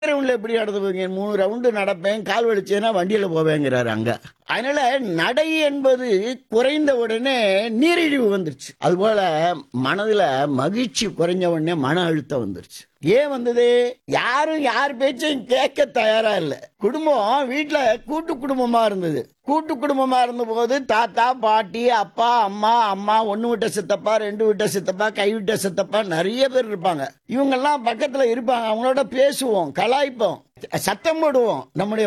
ரவுண்ட்ல எப்படி நடந்துவீங்க மூணு ரவுண்டு நடப்பேன் கால் வலிச்சேன்னா வண்டியில போவேங்கிறாரு அங்க அதனால நடை என்பது குறைந்த உடனே நீரிழிவு வந்துருச்சு அதுபோல மனதுல மகிழ்ச்சி குறைஞ்ச உடனே மன அழுத்தம் வந்துருச்சு ஏன் வந்தது யாரும் யார் பேச்சையும் கேட்க தயாரா இல்ல குடும்பம் வீட்டுல கூட்டு குடும்பமா இருந்தது கூட்டு குடும்பமா இருந்தபோது தாத்தா பாட்டி அப்பா அம்மா அம்மா ஒண்ணு விட்ட சித்தப்பா ரெண்டு விட்ட சித்தப்பா கை விட்ட சித்தப்பா நிறைய பேர் இருப்பாங்க இவங்கெல்லாம் பக்கத்துல இருப்பாங்க அவங்களோட பேசுவோம் கலாய்ப்போம் சத்தம் போடுவோம் நம்முடைய